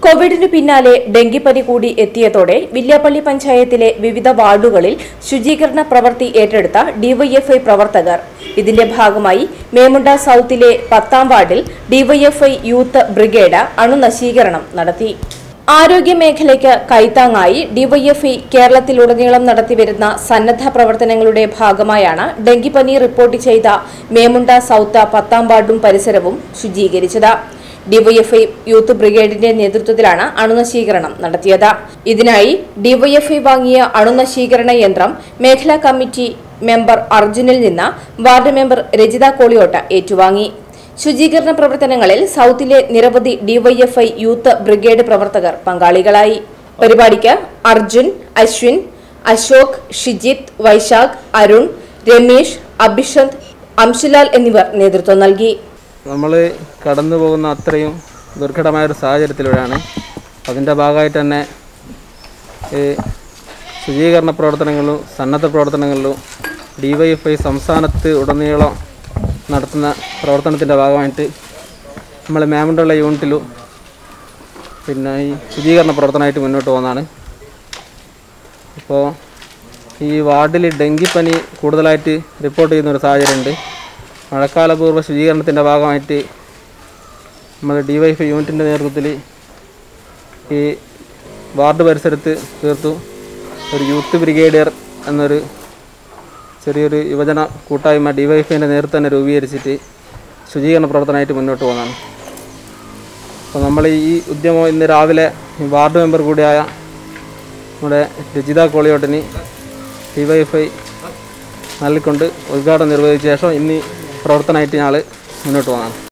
കോവിഡിനു പിന്നാലെ ഡെങ്കിപ്പനി കൂടി എത്തിയതോടെ വില്യാപ്പള്ളി പഞ്ചായത്തിലെ വിവിധ വാർഡുകളിൽ ശുചീകരണ പ്രവൃത്തി ഏറ്റെടുത്ത ഡിവൈഎഫ്ഐ പ്രവർത്തകർ ഇതിന്റെ ഭാഗമായി മേമുണ്ട സൌത്തിലെ പത്താം വാർഡിൽ ഡിവൈഎഫ്ഐ യൂത്ത് ബ്രിഗേഡ് അണുനശീകരണം നടത്തി ആരോഗ്യ മേഖലയ്ക്ക് കൈത്താങ്ങായി ഡിവൈഎഫ്ഐ കേരളത്തിലുടനീളം നടത്തിവരുന്ന സന്നദ്ധ പ്രവർത്തനങ്ങളുടെ ഭാഗമായാണ് ഡെങ്കിപ്പനി റിപ്പോർട്ട് ചെയ്ത മേമുണ്ട സൌത്ത് പത്താം വാർഡും പരിസരവും ശുചീകരിച്ചത് ഡിവൈഎഫ്ഐ യൂത്ത് ബ്രിഗേഡിന്റെ നേതൃത്വത്തിലാണ് അണുനശീകരണം നടത്തിയത് ഇതിനായി ഡിവൈഎഫ്ഐ വാങ്ങിയ അണുനശീകരണ യന്ത്രം മേഖലാ കമ്മിറ്റി മെമ്പർ അർജുനിൽ നിന്ന് വാർഡ് മെമ്പർ രജിത കോളിയോട്ട ഏറ്റുവാങ്ങി ശുചീകരണ പ്രവർത്തനങ്ങളിൽ സൌത്തിലെ നിരവധി ഡിവൈഎഫ്ഐ യൂത്ത് ബ്രിഗേഡ് പ്രവർത്തകർ പങ്കാളികളായി പരിപാടിക്ക് അർജുൻ അശ്വിൻ അശോക് ഷിജിത്ത് വൈശാഖ് അരുൺ രമേശ് അഭിഷന്ത് അംശുലാൽ എന്നിവർ നേതൃത്വം നൽകി നമ്മൾ കടന്നു പോകുന്ന അത്രയും ദുർഘടമായൊരു സാഹചര്യത്തിലൂടെയാണ് അതിൻ്റെ ഭാഗമായിട്ട് തന്നെ ഈ ശുചീകരണ പ്രവർത്തനങ്ങളിലും സന്നദ്ധ പ്രവർത്തനങ്ങളിലും ഡിവൈഎഫ്ഐ സംസ്ഥാനത്ത് ഉടനീളം നടത്തുന്ന പ്രവർത്തനത്തിൻ്റെ ഭാഗമായിട്ട് നമ്മൾ മേമുണ്ടുള്ള യൂണിറ്റിലും പിന്നെ ഈ ശുചീകരണ പ്രവർത്തനമായിട്ട് മുന്നോട്ട് പോകുന്നതാണ് ഇപ്പോൾ ഈ വാർഡിൽ ഡെങ്കിപ്പനി കൂടുതലായിട്ട് റിപ്പോർട്ട് ചെയ്യുന്ന ഒരു സാഹചര്യമുണ്ട് മഴക്കാലപൂർവ്വ ശുചീകരണത്തിൻ്റെ ഭാഗമായിട്ട് നമ്മൾ ഡിവൈഫ് യൂണിറ്റിൻ്റെ നേതൃത്വത്തിൽ ഈ വാർഡ് പരിസരത്ത് തീർത്തു ഒരു യൂത്ത് ബ്രിഗേഡിയർ എന്നൊരു ചെറിയൊരു യുവജന കൂട്ടായ്മ ഡിവൈഫിൻ്റെ നേതൃത്വം തന്നെ രൂപീകരിച്ചിട്ട് ശുചീകരണ പ്രവർത്തനമായിട്ട് മുന്നോട്ട് പോകുന്നതാണ് അപ്പോൾ നമ്മൾ ഈ ഉദ്യമം ഇന്ന് രാവിലെ ഈ വാർഡ് മെമ്പർ കൂടിയായ നമ്മുടെ രജിത കോളിയോട്ടിന് ഡിവൈഎഫ്ഐ നൽകിക്കൊണ്ട് ഉദ്ഘാടനം നിർവഹിച്ച ശേഷം ഇന്ന് പ്രവർത്തനമായിട്ട് ഞങ്ങൾ മുന്നോട്ട് പോകുന്നതാണ്